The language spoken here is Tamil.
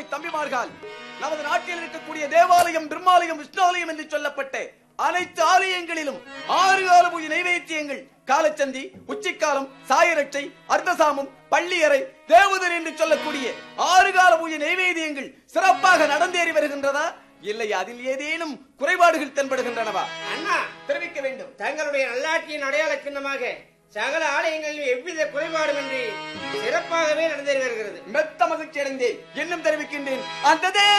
தம்பிமார்கள் நமது நாட்டில் இருக்கக்கூடிய தேவாலயம் பிரம்மாலயம் விஷ்ணாலயம் என்று சொல்லப்பட்ட அனைத்து ஆலயங்களிலும் ஆறு கால பூஜை நைவேத்தியங்கள் காலச்சந்தி உச்சிக்காலம் சாயரட்சை அர்த்தசாமம் பள்ளியறை தேவதர் என்று சொல்லக்கூடிய ஆறு கால பூஜை நைவேத்தியங்கள் சிறப்பாக நடந்தேறி வருகின்றதா இல்லை அதில் ஏதேனும் குறைபாடுகள் தென்படுகின்றனவா அண்ணா தெரிவிக்க வேண்டும் தங்களுடைய நல்லாட்சியின் அடையாள சின்னமாக சகல ஆலயங்களிலும் எவ்வித குறைபாடுமின்றி சிறப்பாகவே நடந்தேறி வருகிறது மெத்த மகிழ்ச்சி அடைந்தேன் இன்னும் தெரிவிக்கின்றேன் அந்த